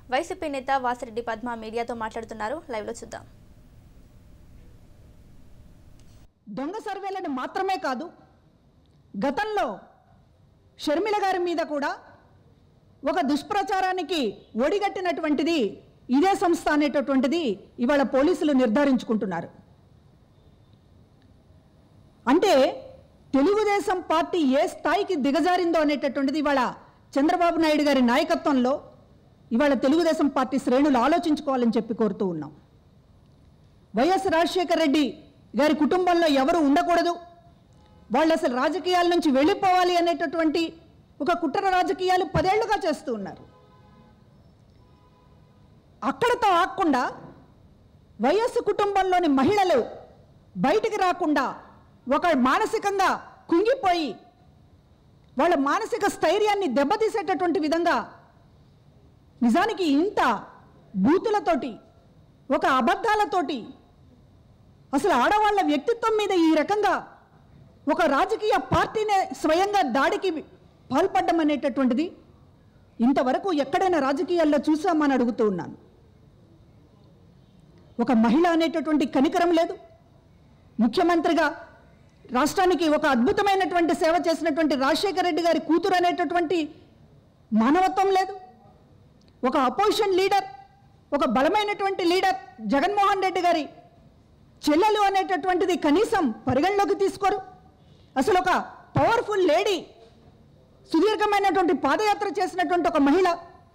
YCP నేత వాసిరెడ్డి పద్మ మీడియాతో మాట్లాడుతున్నారు లైవ్లో చూద్దాం దొంగ సర్వేలను మాత్రమే కాదు గతంలో షర్మిల గారి మీద కూడా ఒక దుష్ప్రచారానికి ఒడిగట్టినటువంటిది ఇదే సంస్థ అనేటటువంటిది ఇవాళ పోలీసులు నిర్ధారించుకుంటున్నారు అంటే తెలుగుదేశం పార్టీ ఏ స్థాయికి దిగజారిందో అనేటటువంటిది ఇవాళ చంద్రబాబు నాయుడు గారి నాయకత్వంలో ఇవాళ తెలుగుదేశం పార్టీ శ్రేణులు ఆలోచించుకోవాలని చెప్పి కోరుతూ ఉన్నాం వైఎస్ రాజశేఖర రెడ్డి గారి కుటుంబంలో ఎవరు ఉండకూడదు వాళ్ళు అసలు రాజకీయాల నుంచి వెళ్ళిపోవాలి అనేటటువంటి ఒక కుట్ర రాజకీయాలు పదేళ్లుగా చేస్తూ ఉన్నారు అక్కడతో ఆగకుండా వైఎస్ కుటుంబంలోని మహిళలు బయటికి రాకుండా ఒక మానసికంగా కుంగిపోయి వాళ్ళ మానసిక స్థైర్యాన్ని దెబ్బతీసేటటువంటి విధంగా నిజానికి ఇంత బూతులతోటి ఒక అబద్ధాలతోటి అసలు ఆడవాళ్ళ వ్యక్తిత్వం మీద ఈ రకంగా ఒక రాజకీయ పార్టీనే స్వయంగా దాడికి పాల్పడ్డం అనేటటువంటిది ఇంతవరకు ఎక్కడైనా రాజకీయాల్లో చూసామని అడుగుతూ ఉన్నాను ఒక మహిళ అనేటటువంటి కనికరం లేదు ముఖ్యమంత్రిగా రాష్ట్రానికి ఒక అద్భుతమైనటువంటి సేవ చేసినటువంటి రాజశేఖర రెడ్డి గారి కూతురు అనేటటువంటి మానవత్వం లేదు ఒక అపోజిషన్ లీడర్ ఒక బలమైనటువంటి లీడర్ జగన్మోహన్ రెడ్డి గారి చెల్లెలు అనేటటువంటిది కనీసం పరిగణలోకి తీసుకోరు అసలు ఒక పవర్ఫుల్ లేడీ సుదీర్ఘమైనటువంటి పాదయాత్ర చేసినటువంటి ఒక మహిళ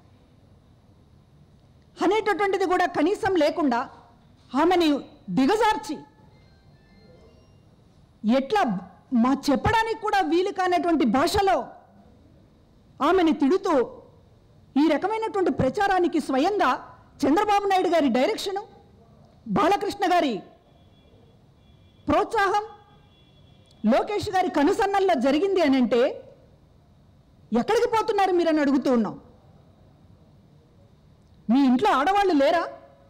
అనేటటువంటిది కూడా కనీసం లేకుండా ఆమెని దిగజార్చి ఎట్లా మా చెప్పడానికి కూడా వీలు కానటువంటి భాషలో ఆమెని తిడుతూ ఈ రకమైనటువంటి ప్రచారానికి స్వయంగా చంద్రబాబు నాయుడు గారి డైరెక్షను బాలకృష్ణ గారి ప్రోత్సాహం లోకేష్ గారి కనుసన్నల్లో జరిగింది అని అంటే ఎక్కడికి పోతున్నారు మీరని అడుగుతూ ఉన్నాం మీ ఇంట్లో ఆడవాళ్ళు లేరా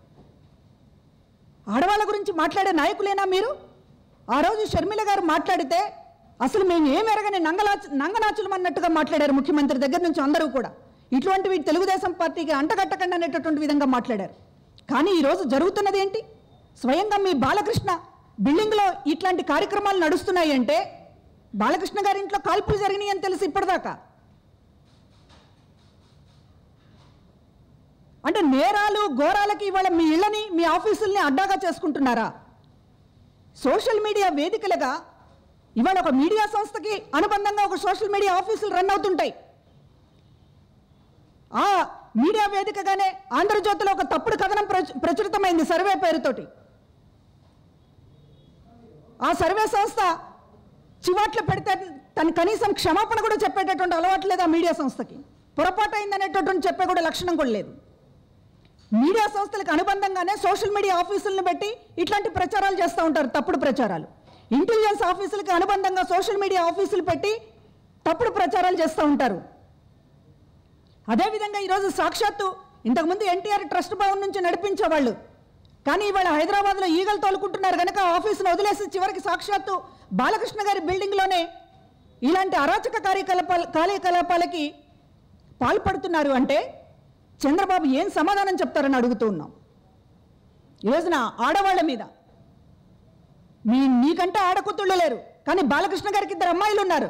ఆడవాళ్ళ గురించి మాట్లాడే నాయకులేనా మీరు ఆ రోజు షర్మిల గారు మాట్లాడితే అసలు మేము ఏం ఎరగని నంగలాచ నంగనాచులం అన్నట్టుగా మాట్లాడారు ముఖ్యమంత్రి దగ్గర నుంచి అందరూ కూడా ఇటువంటివి తెలుగుదేశం పార్టీకి అంటగట్టకండి అనేటటువంటి విధంగా మాట్లాడారు కానీ ఈరోజు జరుగుతున్నది ఏంటి స్వయంగా మీ బాలకృష్ణ బిల్డింగ్లో ఇట్లాంటి కార్యక్రమాలు నడుస్తున్నాయి అంటే బాలకృష్ణ గారి ఇంట్లో కాల్పులు జరిగినాయి అని తెలిసి ఇప్పటిదాకా అంటే నేరాలు ఘోరాలకి ఇవాళ మీ ఇళ్ళని మీ ఆఫీసుల్ని అడ్డాగా చేసుకుంటున్నారా సోషల్ మీడియా వేదికలుగా ఇవాళ ఒక మీడియా సంస్థకి అనుబంధంగా ఒక సోషల్ మీడియా ఆఫీసులు రన్ అవుతుంటాయి ఆ మీడియా వేదికగానే ఆంధ్రజ్యోతిలో ఒక తప్పుడు కథనం ప్రచు- ప్రచురితమైంది సర్వే పేరుతోటి ఆ సర్వే సంస్థ చివాట్లు పెడితే తను కనీసం క్షమాపణ కూడా చెప్పేటటువంటి అలవాటు లేదు ఆ మీడియా సంస్థకి పొరపాటు అయిందనేటటువంటి చెప్పే కూడా లక్షణం కూడా లేదు మీడియా సంస్థలకు అనుబంధంగానే సోషల్ మీడియా ఆఫీసులను పెట్టి ఇట్లాంటి ప్రచారాలు చేస్తూ ఉంటారు తప్పుడు ప్రచారాలు ఇంటెలిజెన్స్ ఆఫీసులకి అనుబంధంగా సోషల్ మీడియా ఆఫీసులు పెట్టి తప్పుడు ప్రచారాలు చేస్తూ ఉంటారు అదేవిధంగా ఈరోజు సాక్షాత్తు ఇంతకుముందు ఎన్టీఆర్ ట్రస్ట్ భవన్ నుంచి నడిపించేవాళ్ళు కానీ ఇవాళ హైదరాబాద్లో ఈగలు తోలుకుంటున్నారు కనుక ఆ ఆఫీసును వదిలేసి చివరికి సాక్షాత్తు బాలకృష్ణ గారి బిల్డింగ్లోనే ఇలాంటి అరాచక కార్యకలాపాల కార్యకలాపాలకి పాల్పడుతున్నారు అంటే చంద్రబాబు ఏం సమాధానం చెప్తారని అడుగుతూ ఉన్నాం ఈ రోజున ఆడవాళ్ళ మీద మీ నీకంటే ఆడకూతుళ్ళు లేరు కానీ బాలకృష్ణ గారికి ఇద్దరు అమ్మాయిలు ఉన్నారు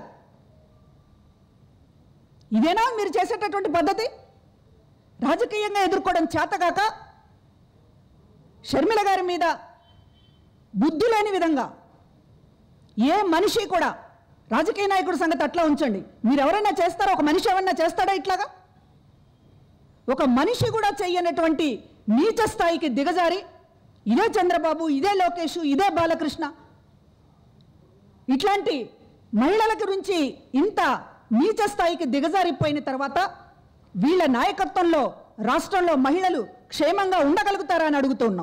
ఇదేనా మీరు చేసేటటువంటి పద్ధతి రాజకీయంగా ఎదుర్కోవడం చేతగాక షర్మిల గారి మీద బుద్ధి లేని విధంగా ఏ మనిషి కూడా రాజకీయ నాయకుడి సంగతి అట్లా ఉంచండి మీరు ఎవరైనా చేస్తారా ఒక మనిషి ఏమన్నా చేస్తాడా ఇట్లాగా ఒక మనిషి కూడా చెయ్యనటువంటి నీచ స్థాయికి దిగజారి ఇదే చంద్రబాబు ఇదే లోకేష్ ఇదే బాలకృష్ణ ఇట్లాంటి మహిళల గురించి ఇంత నీచ స్థాయికి దిగజారిపోయిన తర్వాత వీళ్ళ నాయకత్వంలో రాష్ట్రంలో మహిళలు క్షేమంగా ఉండగలుగుతారా అని అడుగుతున్నాం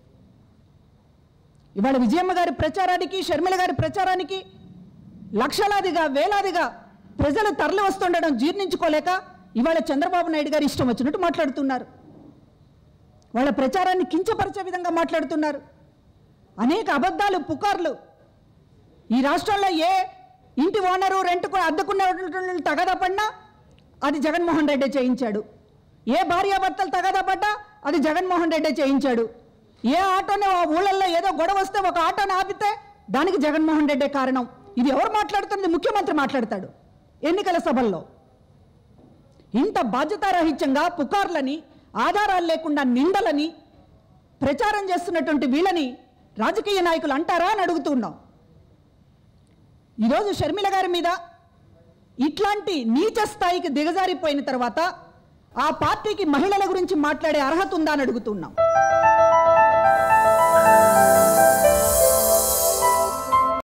ఇవాళ విజయమ్మ గారి ప్రచారానికి షర్మిల గారి ప్రచారానికి లక్షలాదిగా వేలాదిగా ప్రజలు తరలి వస్తుండడం జీర్ణించుకోలేక ఇవాళ చంద్రబాబు నాయుడు గారు ఇష్టం వచ్చినట్టు మాట్లాడుతున్నారు వాళ్ళ ప్రచారాన్ని కించపరిచే విధంగా మాట్లాడుతున్నారు అనేక అబద్ధాలు పుకార్లు ఈ రాష్ట్రంలో ఏ ఇంటి ఓనరు రెంట్కు అద్దెకున్న తగదా పడినా అది జగన్మోహన్ రెడ్డి చేయించాడు ఏ భార్యాభర్తలు తగాదా పడ్డా అది జగన్మోహన్ రెడ్డి చేయించాడు ఏ ఆటోనే ఆ ఊళ్ళల్లో ఏదో గొడవ వస్తే ఒక ఆటోని ఆపితే దానికి జగన్మోహన్ రెడ్డే కారణం ఇది ఎవరు మాట్లాడుతుంది ముఖ్యమంత్రి మాట్లాడతాడు ఎన్నికల సభల్లో ఇంత బాధ్యతారాహిత్యంగా పుకార్లని ఆధారాలు లేకుండా నిందలని ప్రచారం చేస్తున్నటువంటి వీళ్ళని రాజకీయ నాయకులు అంటారా అని అడుగుతున్నాం ఈరోజు షర్మిల గారి మీద ఇట్లాంటి నీచ స్థాయికి దిగజారిపోయిన తర్వాత ఆ పార్టీకి మహిళల గురించి మాట్లాడే అర్హత ఉందా అని అడుగుతున్నాం